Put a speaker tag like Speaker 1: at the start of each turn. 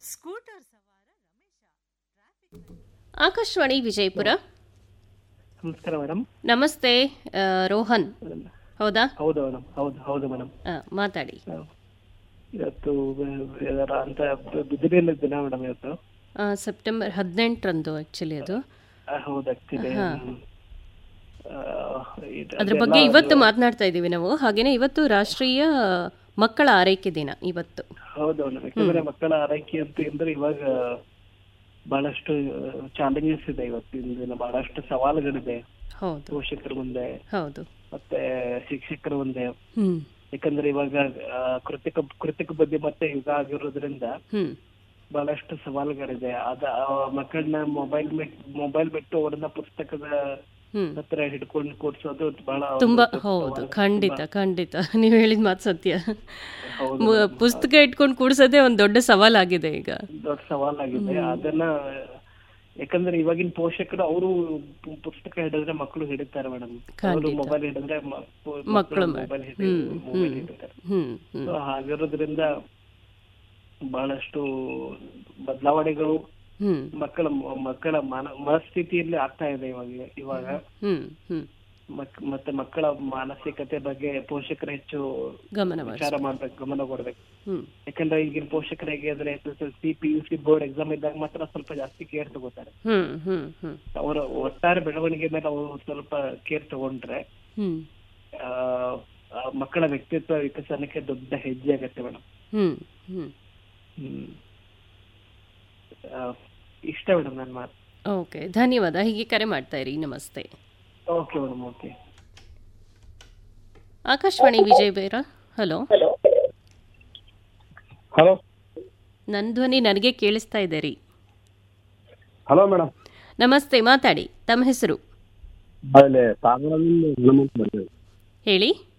Speaker 1: Scooter ಸವಾರ Ramesh traffic
Speaker 2: Akashvani Vijayapura
Speaker 3: ನಮಸ್ಕಾರ madam
Speaker 2: ನಮಸ್ತೆ ಆ, ರೋಹನ್ ಹೌದಾ
Speaker 3: ಹೌದು ಮೇಡಮ್ ಹೌದು ಹೌದು ಮೇಡಮ್
Speaker 2: ಆ, ಮಾತಾಡಿ
Speaker 3: ಇವತ್ತು ಇದರ ಅಂತ ಬಿದಿರಿನ ದಿನ ಮೇಡಮ್ ಇವತ್ತು
Speaker 2: ಆ, ಸೆಪ್ಟೆಂಬರ್ ಹದಿನೆಂಟರಂದು ಆ್ಯಕ್ಚುಲಿ ಅದು
Speaker 3: ಆ, ಹೌದು ಆಗ್ತಿದೆ
Speaker 2: ಹಾ.
Speaker 3: ಇದು-
Speaker 2: ಅದ್ರ
Speaker 3: ಅದೆಲ್ಲ
Speaker 2: ಬಗ್ಗೆ ಇವತ್ತು
Speaker 3: ಅದು-
Speaker 2: ಮಾತನಾಡ್ತಾ ಇದ್ದೀವಿ ನಾವು ಹಾಗೇನೆ ಇವತ್ತು ರಾಷ್ಟ್ರೀಯ ಮಕ್ಕಳ ಆರೈಕೆ ದಿನ ಇವತ್ತು
Speaker 3: ಹೌದು ಮೇಡಮ್ ಯಾಕಂದ್ರೆ ಮಕ್ಕಳ ಆರೈಕೆ ಅಂತ ಅಂದ್ರೆ ಇವಾಗ ಬಹಳಷ್ಟು ಚಾಲೆಂಜಸ್ ಇದೆ ಇವತ್ತಿನ ದಿನ ಬಹಳಷ್ಟು ಸವಾಲುಗಳಿದೆ
Speaker 2: ಹೌದು
Speaker 3: ಪೋಷಕರ ಮುಂದೆ
Speaker 2: ಹೌದು
Speaker 3: ಮತ್ತೆ ಶಿಕ್ಷಕರ ಮುಂದೆ
Speaker 2: ಹ್ಮ್
Speaker 3: ಯಾಕಂದ್ರೆ ಇವಾಗ ಆ, ಕೃತಿಕ ಕೃತಿಕ ಬಗ್ಗೆ ಮತ್ತೆ ಯುಗ ಆಗಿರೋದ್ರಿಂದ
Speaker 2: ಹ್ಮ್
Speaker 3: ಬಹಳಷ್ಟು ಸವಾಲುಗಳಿದೆ ಅದ ಆ ಮಕ್ಕಳನ್ನ ಮೊಬೈಲ್ ಮೊಬೈಲ್ ಬಿಟ್ಟು ಅವ್ರನ್ನ ಪುಸ್ತಕದ
Speaker 2: ಹ್ಮ್
Speaker 3: ಹತ್ರ ಹಿಡ್ಕೊಂಡು ಕೂಡ್ಸೋದು ಬಹಳ
Speaker 2: ತುಂಬಾ
Speaker 3: ಒಂದು
Speaker 2: ಹೌದು
Speaker 3: ಸವಾಲು.
Speaker 2: ಖಂಡಿತ ಖಂಡಿತ ನೀವು ಹೇಳಿದ ಮಾತು ಸತ್ಯ
Speaker 3: ಹೌದು
Speaker 2: ಮು- ಪುಸ್ತಕ ಇಟ್ಕೊಂಡು ಕೂಡ್ಸೋದೇ ಒಂದು ದೊಡ್ಡ ಸವಾಲಾಗಿದೆ ಈಗ
Speaker 3: ದೊಡ್ಡ ಸವಾಲಾಗಿದೆ ಅದನ್ನ ಯಾಕಂದ್ರೆ ಇವಾಗಿನ ಪೋಷಕರು ಅವರು ಪುಸ್ತಕ ಹಿಡಿದ್ರೆ ಮಕ್ಕಳು ಹಿಡಿತಾರೆ ಮೇಡಮ್ ಅವರು
Speaker 2: ಖಂಡಿತ.
Speaker 3: ಮೊಬೈಲ್ ಹಿಡಿದ್ರೆ ಮ- ಪು-
Speaker 2: ಮಕ್ಕಳು
Speaker 3: ಮಕ್ಕಳು ಮೊಬೈಲ್ ಹಿಡಿ
Speaker 2: ಹ್ಮ್,
Speaker 3: ಮೊಬೈಲ್
Speaker 2: ಹ್ಮ್.
Speaker 3: ಹಿಡಿತಾರೆ
Speaker 2: ಹ್ಮ್ ಹ್ಮ್
Speaker 3: So ಹಾಗಿರೋದ್ರಿಂದ ಬಹಳಷ್ಟು ಬದಲಾವಣೆಗಳು
Speaker 2: ಹ್ಮ್
Speaker 3: ಮಕ್ಕಳ ಮಕ್ಕಳ ಮನ ಮನಸ್ಥಿತಿಯಲ್ಲಿ ಆಗ್ತಾ ಇದೆ ಇವಾಗ ಇವಾಗ
Speaker 2: ಹ್ಮ್ ಹ್ಮ್
Speaker 3: ಮಕ್- ಮತ್ತೆ ಮಕ್ಕಳ ಮಾನಸಿಕತೆ ಬಗ್ಗೆ ಪೋಷಕರು ಹೆಚ್ಚು
Speaker 2: ಗಮನ
Speaker 3: ವಿಚಾರ ಮಾಡ್ಬೇಕು ಗಮನ ಕೊಡ್ಬೇಕು
Speaker 2: ಹ್ಮ್
Speaker 3: ಯಾಕಂದ್ರೆ ಈಗಿನ ಪೋಷಕರಿಗೆ ಅಂದ್ರೆ S S L C P U C board exam ಇದ್ದಾಗ ಮಾತ್ರ ಸ್ವಲ್ಪ ಜಾಸ್ತಿ ಕೇರ್ ತಗೋತಾರೆ
Speaker 2: ಹ್ಮ್ ಹ್ಮ್ ಹ್ಮ್
Speaker 3: ಅವರ ಒಟ್ಟಾರೆ ಬೆಳವಣಿಗೆ ಮೇಲೆ ಅವರು ಸ್ವಲ್ಪ ಕೇರ್ ತಗೊಂಡ್ರೆ
Speaker 2: ಹ್ಮ್
Speaker 3: ಆ, ಆ ಮಕ್ಕಳ ವ್ಯಕ್ತಿತ್ವ ವಿಕಸನಕ್ಕೆ ದೊಡ್ಡ ಹೆಜ್ಜೆ ಆಗತ್ತೆ ಮೇಡಮ್
Speaker 2: ಹ್ಮ್ ಹ್ಮ್
Speaker 3: ಹ್ಮ್ ಆ, ಇಷ್ಟ ಮೇಡಮ್ ನನ್ನ ಮಾತು
Speaker 2: ಓಕೆ ಧನ್ಯವಾದ ಹೀಗೆ ಕರೆ ಮಾಡ್ತಾ ಇರಿ ನಮಸ್ತೆ
Speaker 3: okay madam okay
Speaker 2: Akashvani Vijay ಬೇರ ಹಲೋ
Speaker 4: ಹಲೋ
Speaker 2: ನನ್ನ ಧ್ವನಿ ನನಗೆ ಕೇಳಿಸ್ತಾ ಇದೆ ರೀ
Speaker 4: ಹಲೋ ಮೇಡಮ್
Speaker 2: ನಮಸ್ತೆ ಮಾತಾಡಿ ತಮ್ಮ ಹೆಸರು
Speaker 4: ಅಲ್ಲಿ ಸಾಗರದಿಂದ ಹನುಮಂತ ಬರ್ತೀವಿ
Speaker 2: ಹೇಳಿ